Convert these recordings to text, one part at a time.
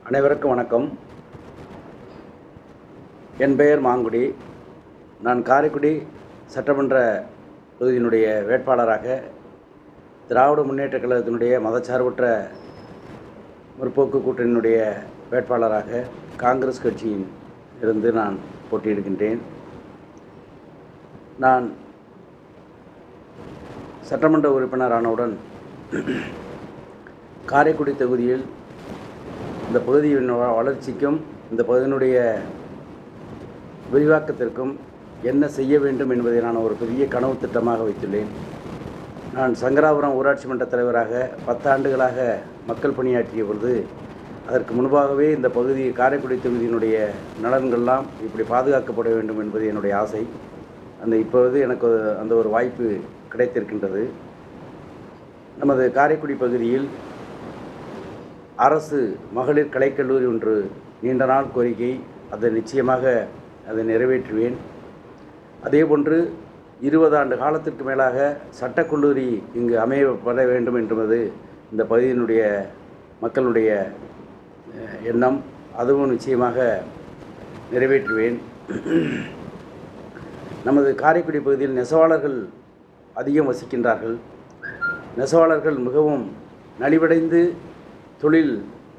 அனைவருக்கும் வணக்கம் என் பெயர் மாங்குடி நான் காரைக்குடி சட்டமன்ற தொகுதியினுடைய வேட்பாளராக திராவிட முன்னேற்றக் கழகத்தினுடைய மதச்சார்பற்ற முற்போக்கு கூட்டணியினுடைய வேட்பாளராக காங்கிரஸ் கட்சியின் இருந்து நான் போட்டியிடுகின்றேன் நான் சட்டமன்ற உறுப்பினரானவுடன் காரைக்குடி தொகுதியில் இந்த பகுதியின் வ- வளர்ச்சிக்கும் இந்த பகுதியினுடைய விரிவாக்கத்திற்கும் என்ன செய்ய வேண்டும் என்பதை நான் ஒரு பெரிய கனவு திட்டமாக வைத்துள்ளேன் நான் சங்கராபுரம் ஊராட்சி மன்ற தலைவராக பத்தாண்டுகளாக மக்கள் பணியாற்றிய பொழுது அதற்கு முன்பாகவே இந்த பகுதி காரைக்குடி தொகுதியினுடைய நலன்கள்லாம் இப்படி பாதுகாக்கப்பட வேண்டும் என்பது என்னுடைய ஆசை அந்த இப்பொழுது எனக்கு அந்த ஒரு வாய்ப்பு கிடைத்திருக்கின்றது நமது காரைக்குடி பகுதியில் அரசு மகளிர் கலைக்கல்லூரி ஒன்று நீண்ட நாள் கோரிக்கை அதை நிச்சயமாக அதை நிறைவேற்றுவேன் அதேபோன்று இருபது ஆண்டு காலத்திற்கு மேலாக சட்டக்கல்லூரி இங்கு அமையப்பட வேண்டும் என்பது இந்த பகுதியினுடைய மக்களுடைய அஹ், எண்ணம் அதுவும் நிச்சயமாக நிறைவேற்றுவேன் நமது காரைக்குடி பகுதியில் நெசவாளர்கள் அதிகம் வசிக்கின்றார்கள் நெசவாளர்கள் மிகவும் நலிவடைந்து தொழில்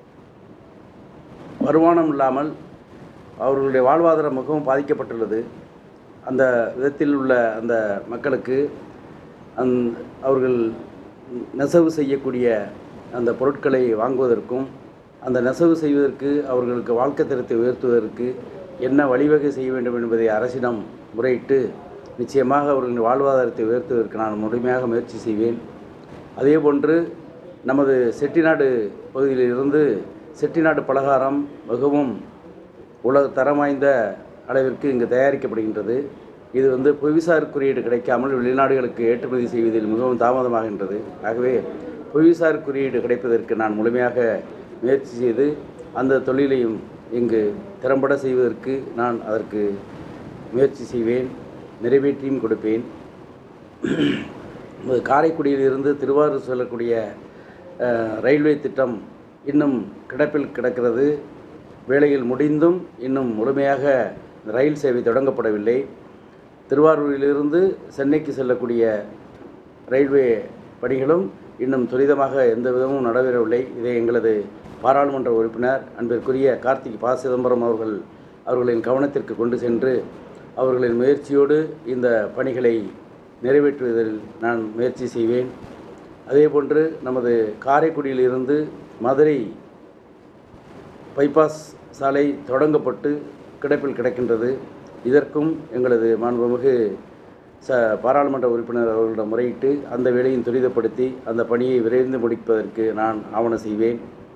வருமானம் இல்லாமல் அவர்களுடைய வாழ்வாதாரம் மிகவும் பாதிக்கப்பட்டுள்ளது அந்த விதத்தில் உள்ள அந்த மக்களுக்கு அந் அவர்கள் நெசவு செய்யக்கூடிய அந்த பொருட்களை வாங்குவதற்கும் அந்த நெசவு செய்வதற்கு அவர்களுக்கு வாழ்க்கை தரத்தை உயர்த்துவதற்கு என்ன வழிவகை செய்ய வேண்டும் என்பதை அரசிடம் முறையிட்டு நிச்சயமாக அவர்களின் வாழ்வாதாரத்தை உயர்த்துவதற்கு நான் முழுமையாக முயற்சி செய்வேன் அதேபோன்று நமது செட்டிநாடு பகுதியிலிருந்து செட்டிநாடு பலகாரம் மிகவும் உலக தரம் வாய்ந்த அளவிற்கு இங்கு தயாரிக்கப்படுகின்றது இது வந்து புவிசார் குறியீடு கிடைக்காமல் வெளிநாடுகளுக்கு ஏற்றுமதி செய்வதில் மிகவும் தாமதமாகின்றது ஆகவே புவிசார் குறியீடு கிடைப்பதற்கு நான் முழுமையாக முயற்சி செய்து அந்த தொழிலையும் இங்கு திறம்பட செய்வதற்கு நான் அதற்கு முயற்சி செய்வேன் நிறைவேற்றியும் கொடுப்பேன் நமது காரைக்குடியிலிருந்து திருவாரூர் செல்லக்கூடிய அஹ், ரயில்வே திட்டம் இன்னும் கிடப்பில் கிடக்கிறது வேலையில் முடிந்தும் இன்னும் முழுமையாக ரயில் சேவை தொடங்கப்படவில்லை திருவாரூரிலிருந்து சென்னைக்கு செல்லக்கூடிய ரயில்வே பணிகளும் இன்னும் துரிதமாக எந்த விதமும் நடைபெறவில்லை இதை எங்களது பாராளுமன்ற உறுப்பினர் அன்பிற்குரிய கார்த்திக் பா சிதம்பரம் அவர்கள் அவர்களின் கவனத்திற்கு கொண்டு சென்று அவர்களின் முயற்சியோடு இந்த பணிகளை நிறைவேற்றுவதில் நான் முயற்சி செய்வேன் அதேபோன்று நமது காரைக்குடியிலிருந்து மதுரை பைபாஸ் சாலை தொடங்கப்பட்டு கிடப்பில் கிடக்கின்றது இதற்கும் எங்களது மாண்புமிகு ச பாராளுமன்ற உறுப்பினர் அவர்களிடம் முறையிட்டு அந்த வேலையும் துரிதப்படுத்தி அந்த பணியை விரைந்து முடிப்பதற்கு நான் ஆவணம் செய்வேன்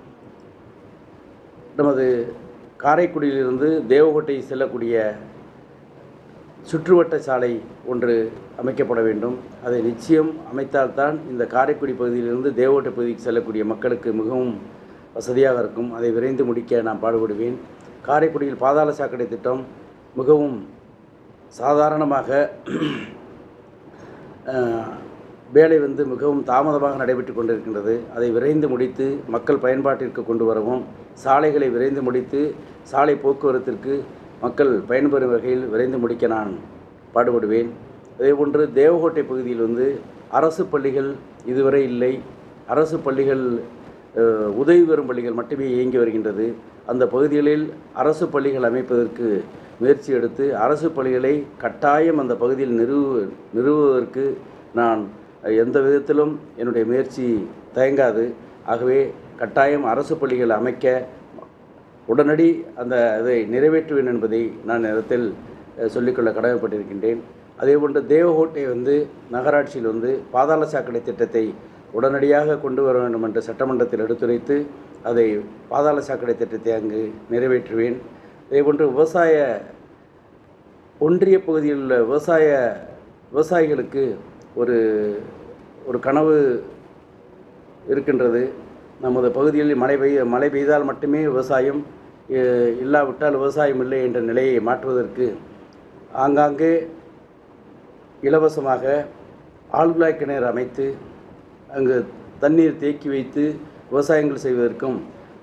நமது காரைக்குடியிலிருந்து தேவகோட்டை செல்லக்கூடிய சுற்றுவட்ட சாலை ஒன்று அமைக்கப்பட வேண்டும் அதை நிச்சயம் அமைத்தால்தான் இந்த காரைக்குடி பகுதியிலிருந்து தேவகோட்டை பகுதிக்கு செல்லக்கூடிய மக்களுக்கு மிகவும் வசதியாக இருக்கும் அதை விரைந்து முடிக்க நான் பாடுபடுவேன் காரைக்குடியில் பாதாள சாக்கடை திட்டம் மிகவும் சாதாரணமாக அஹ், வேலை வந்து மிகவும் தாமதமாக நடைபெற்று கொண்டிருக்கின்றது அதை விரைந்து முடித்து மக்கள் பயன்பாட்டிற்கு கொண்டு வரவும் சாலைகளை விரைந்து முடித்து சாலை போக்குவரத்திற்கு மக்கள் பயன்பெறும் வகையில் விரைந்து முடிக்க நான் பாடுபடுவேன் அதேபோன்று தேவகோட்டை பகுதியில் வந்து அரசு பள்ளிகள் இதுவரை இல்லை அரசு பள்ளிகள் அஹ், உதவி பெறும் பள்ளிகள் மட்டுமே இயங்கி வருகின்றது அந்த பகுதிகளில் அரசு பள்ளிகள் அமைப்பதற்கு முயற்சி எடுத்து அரசு பள்ளிகளை கட்டாயம் அந்த பகுதியில் நிறுவு நிறுவுவதற்கு நான் எந்த விதத்திலும் என்னுடைய முயற்சி தயங்காது ஆகவே கட்டாயம் அரசு பள்ளிகள் அமைக்க உடனடி அந்த இதை நிறைவேற்றுவேன் என்பதை நான் இடத்தில் அஹ், சொல்லிக்கொள்ள கடமைப்பட்டிருக்கின்றேன் அதேபோன்று தேவகோட்டை வந்து நகராட்சியில் வந்து பாதாள சாக்கடை திட்டத்தை உடனடியாக கொண்டு வர வேண்டும் என்று சட்டமன்றத்தில் எடுத்துரைத்து அதை பாதாள சாக்கடை திட்டத்தை அங்கு நிறைவேற்றுவேன் அதேபோன்று விவசாய ஒன்றிய பகுதியில் உள்ள விவசாய விவசாயிகளுக்கு ஒரு ஒரு கனவு இருக்கின்றது நமது பகுதியில் மழை பெய்ய மழை பெய்தால் மட்டுமே விவசாயம் இ- இல்லாவிட்டால் விவசாயம் இல்லை என்ற நிலையை மாற்றுவதற்கு ஆங்காங்கே இலவசமாக ஆழ்குழாய் கிணறு அமைத்து அங்கு தண்ணீர் தேக்கி வைத்து விவசாயங்கள் செய்வதற்கும்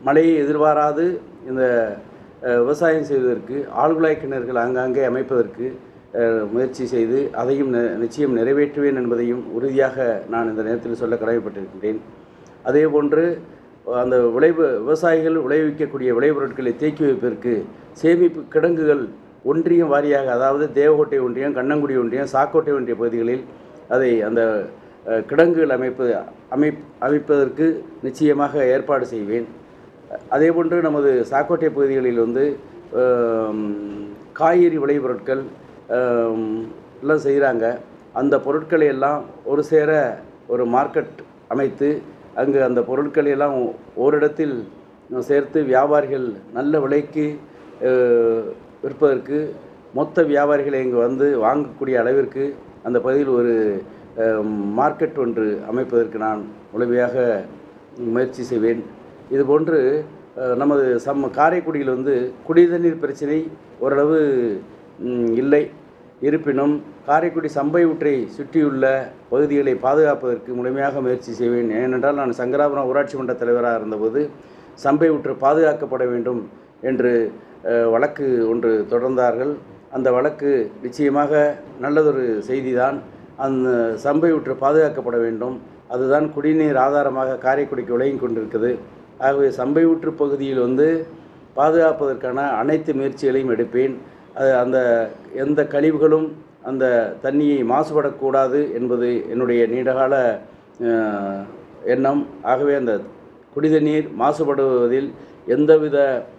மழையை எதிர்பாராது இந்த அஹ், விவசாயம் செய்வதற்கு ஆழ்குழாய் கிணறுகள் ஆங்காங்கே அமைப்பதற்கு அஹ், முயற்சி செய்து அதையும் நி- நிச்சயம் நிறைவேற்றுவேன் என்பதையும் உறுதியாக நான் இந்த நேரத்தில் சொல்ல கடமைப்பட்டிருக்கின்றேன் அதே போன்று அந்த விளைவு விவசாயிகள் விளைவிக்கக்கூடிய விளைபொருட்களை தேக்கி வைப்பதற்கு சேமிப்பு கிடங்குகள் ஒன்றியம் வாரியாக அதாவது தேவகோட்டை ஒன்றியம் கண்ணங்குடி ஒன்றியம் சாக்கோட்டை ஒன்றிய பகுதிகளில் அதை அந்த அஹ், கிடங்குகள் அமைப்பு அமை அமைப்பதற்கு நிச்சயமாக ஏற்பாடு செய்வேன் அதேபோன்று நமது சாக்கோட்டை பகுதிகளில் வந்து ஆம், காய்கறி விளைபொருட்கள் ஆம், எல்லாம் செய்கிறாங்க அந்த பொருட்களை எல்லாம் ஒரு சேர ஒரு மார்க்கெட் அமைத்து அங்கு அந்த பொருட்களை எல்லாம் ஓரிடத்தில் சேர்த்து வியாபாரிகள் நல்ல விலைக்கு அஹ், விற்பதற்கு மொத்த வியாபாரிகளை இங்கு வந்து வாங்கக்கூடிய அளவிற்கு அந்த பகுதியில் ஒரு அஹ், மார்க்கெட் ஒன்று அமைப்பதற்கு நான் முழுமையாக முயற்சி செய்வேன் இதுபோன்று அஹ், நமது சம் காரைக்குடியில் வந்து குடிதண்ணீர் பிரச்சனை ஓரளவு ம், இல்லை இருப்பினும் காரைக்குடி சம்பை ஊற்றை சுற்றியுள்ள பகுதிகளை பாதுகாப்பதற்கு முழுமையாக முயற்சி செய்வேன் ஏனென்றால் நான் சங்கராபுரம் ஊராட்சி மன்ற தலைவராக இருந்தபோது சம்பை ஊற்று பாதுகாக்கப்பட வேண்டும் என்று அஹ், வழக்கு ஒன்று தொடர்ந்தார்கள் அந்த வழக்கு நிச்சயமாக நல்லதொரு செய்திதான் அந்த சம்பை ஊற்று பாதுகாக்கப்பட வேண்டும் அதுதான் குடிநீர் ஆதாரமாக காரைக்குடிக்கு விளங்கி கொண்டிருக்குது ஆகவே சம்பை ஊற்று பகுதியில் வந்து பாதுகாப்பதற்கான அனைத்து முயற்சிகளையும் எடுப்பேன் அது அந்த எந்த கழிவுகளும் அந்த தண்ணியை மாசுபடக்கூடாது என்பது என்னுடைய நீண்டகால அஹ், எண்ணம் ஆகவே அந்த குடிதண்ணீர் மாசுபடுவதில் எந்தவித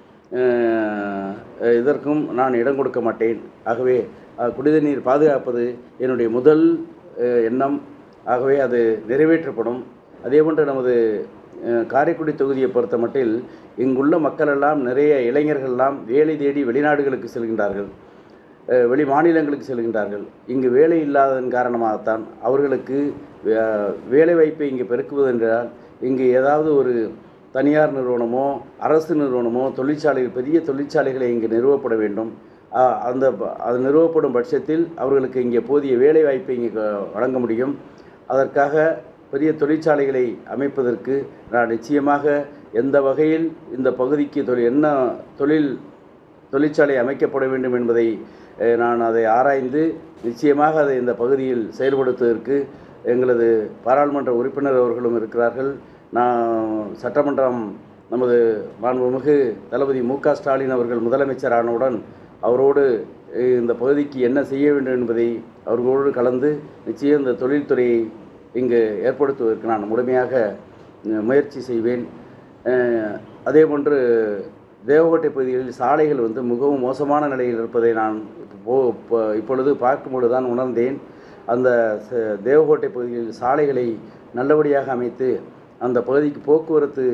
அஹ், இதற்கும் நான் இடம் கொடுக்க மாட்டேன் ஆகவே அஹ், குடிதண்ணீர் பாதுகாப்பது என்னுடைய முதல் அஹ், எண்ணம் ஆகவே அது நிறைவேற்றப்படும் அதேபோன்று நமது அஹ், காரைக்குடி தொகுதியை பொறுத்த மட்டில் இங்குள்ள மக்களெல்லாம் நிறைய இளைஞர்கள்லாம் வேலை தேடி வெளிநாடுகளுக்கு செல்கின்றார்கள் அஹ், வெளி மாநிலங்களுக்கு செல்கின்றார்கள் இங்கு வேலை இல்லாததன் காரணமாகத்தான் அவர்களுக்கு வே- வேலை வாய்ப்பை இங்கு பெருக்குவதென்றால் இங்கு ஏதாவது ஒரு தனியார் நிறுவனமோ அரசு நிறுவனமோ தொழிற்சாலைகள் பெரிய தொழிற்சாலைகளை இங்கு நிறுவப்பட வேண்டும் அஹ், அந்த ப- அது நிறுவப்படும் பட்சத்தில் அவர்களுக்கு இங்கே போதிய வேலை வாய்ப்பை இங்கே க- வழங்க முடியும் அதற்காக பெரிய தொழிற்சாலைகளை அமைப்பதற்கு நான் நிச்சயமாக எந்த வகையில் இந்த பகுதிக்கு தொழில் என்ன தொழில் தொழிற்சாலை அமைக்கப்பட வேண்டும் என்பதை அஹ், நான் அதை ஆராய்ந்து நிச்சயமாக அதை இந்த பகுதியில் செயல்படுத்துவதற்கு எங்களது பாராளுமன்ற உறுப்பினர் அவர்களும் இருக்கிறார்கள் நான் சட்டமன்றம் நமது மாண்புமிகு தளபதி மு க ஸ்டாலின் அவர்கள் முதலமைச்சர் ஆனவுடன் அவரோடு அஹ், இந்த பகுதிக்கு என்ன செய்ய வேண்டும் என்பதை அவர்களோடு கலந்து நிச்சயம் இந்த தொழில்துறையை இங்கு ஏற்படுத்துவதற்கு நான் முழுமையாக அஹ், முயற்சி செய்வேன் அஹ், அதேபோன்று தேவகோட்டை பகுதிகளில் சாலைகள் வந்து மிகவும் மோசமான நிலையில் இருப்பதை நான் இப்போ இப்போ- இப்பொழுது பார்க்கும்பொழுது தான் உணர்ந்தேன் அந்த ச- தேவகோட்டை பகுதியில் சாலைகளை நல்லபடியாக அமைத்து அந்த பகுதிக்கு போக்குவரத்து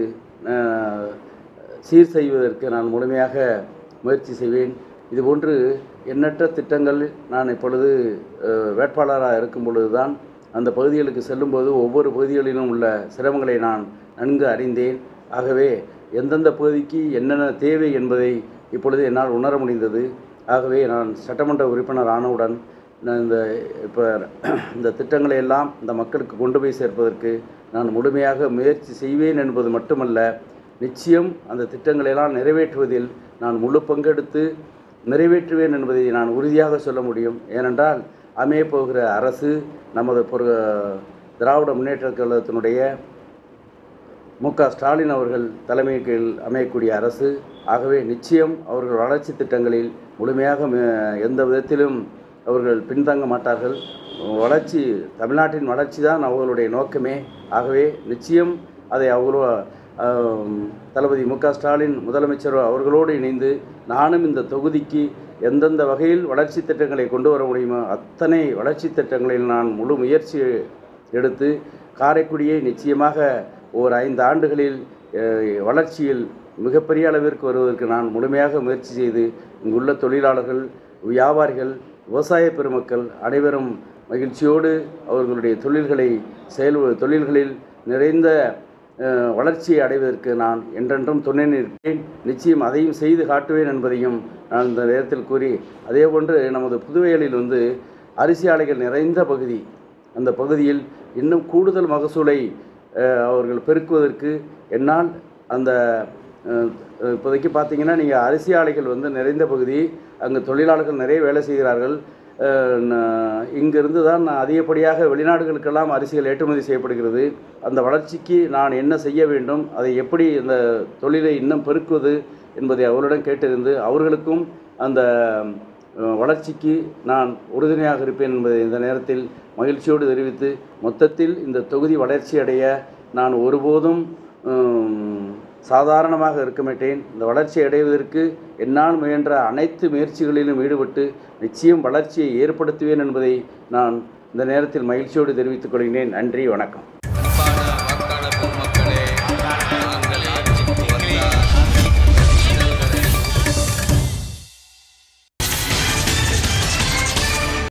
அஹ், சீர் செய்வதற்கு நான் முழுமையாக முயற்சி செய்வேன் இதுபோன்று எண்ணற்ற திட்டங்கள் நான் இப்பொழுது அஹ், வேட்பாளராக இருக்கும் பொழுது தான் அந்த பகுதிகளுக்கு செல்லும்போது ஒவ்வொரு பகுதிகளிலும் உள்ள சிரமங்களை நான் நன்கு அறிந்தேன் ஆகவே எந்தெந்த பகுதிக்கு என்னென்ன தேவை என்பதை இப்பொழுது என்னால் உணர முடிந்தது ஆகவே நான் சட்டமன்ற உறுப்பினர் ஆனவுடன் நான் இந்த இப்போ இந்த திட்டங்களை எல்லாம் இந்த மக்களுக்கு கொண்டு போய் சேர்ப்பதற்கு நான் முழுமையாக முயற்சி செய்வேன் என்பது மட்டுமல்ல நிச்சயம் அந்த திட்டங்களை எல்லாம் நிறைவேற்றுவதில் நான் முழு பங்கெடுத்து நிறைவேற்றுவேன் என்பதை நான் உறுதியாக சொல்ல முடியும் ஏனென்றால் அமையப் போகிற அரசு நமது பொரு திராவிட முன்னேற்றக் கழகத்தினுடைய மு க ஸ்டாலின் அவர்கள் தலைமையின் கீழ் அமையக்கூடிய அரசு ஆகவே நிச்சயம் அவர்கள் வளர்ச்சி திட்டங்களில் முழுமையாக ம- எந்த விதத்திலும் அவர்கள் பின்தங்க மாட்டார்கள் வளர்ச்சி தமிழ்நாட்டின் வளர்ச்சி தான் அவர்களுடைய நோக்கமே ஆகவே நிச்சயம் அதை அவர்களோ ஆம், தளபதி மு க ஸ்டாலின் முதலமைச்சர் அவர்களோடு இணைந்து நானும் இந்த தொகுதிக்கு எந்தெந்த வகையில் வளர்ச்சி திட்டங்களை கொண்டு வர முடியுமோ அத்தனை வளர்ச்சி திட்டங்களில் நான் முழு முயற்சி எடுத்து காரைக்குடியை நிச்சயமாக ஓர் ஐந்து ஆண்டுகளில் அஹ், வளர்ச்சியில் மிகப்பெரிய அளவிற்கு வருவதற்கு நான் முழுமையாக முயற்சி செய்து இங்குள்ள தொழிலாளர்கள் வியாபாரிகள் விவசாய பெருமக்கள் அனைவரும் மகிழ்ச்சியோடு அவர்களுடைய தொழில்களை செயல் தொழில்களில் நிறைந்த அஹ், வளர்ச்சியை அடைவதற்கு நான் என்றென்றும் துணை நிற்பேன் நிச்சயம் அதையும் செய்து காட்டுவேன் என்பதையும் நான் இந்த நேரத்தில் கூறி அதேபோன்று நமது புதுவைகளில் வந்து அரிசி ஆலைகள் நிறைந்த பகுதி அந்த பகுதியில் இன்னும் கூடுதல் மகசூலை அஹ், அவர்கள் பெருக்குவதற்கு என்னால் அந்த அஹ், இப்போதைக்கு பார்த்தீங்கன்னா நீங்கள் அரிசி ஆலைகள் வந்து நிறைந்த பகுதி அங்கே தொழிலாளர்கள் நிறைய வேலை செய்கிறார்கள் அஹ், ந- இங்கிருந்து தான் அதிகப்படியாக வெளிநாடுகளுக்கெல்லாம் அரிசிகள் ஏற்றுமதி செய்யப்படுகிறது அந்த வளர்ச்சிக்கு நான் என்ன செய்ய வேண்டும் அதை எப்படி இந்த தொழிலை இன்னும் பெருக்குவது என்பதை அவரிடம் கேட்டிருந்து அவர்களுக்கும் அந்த அஹ், வளர்ச்சிக்கு நான் உறுதுணையாக இருப்பேன் என்பதை இந்த நேரத்தில் மகிழ்ச்சியோடு தெரிவித்து மொத்தத்தில் இந்த தொகுதி வளர்ச்சி அடைய நான் ஒருபோதும் உம், சாதாரணமாக இருக்க மாட்டேன் இந்த வளர்ச்சி அடைவதற்கு என்னால் முயன்ற அனைத்து முயற்சிகளிலும் ஈடுபட்டு நிச்சயம் வளர்ச்சியை ஏற்படுத்துவேன் என்பதை நான் இந்த நேரத்தில் மகிழ்ச்சியோடு தெரிவித்துக் கொள்கிறேன் நன்றி வணக்கம்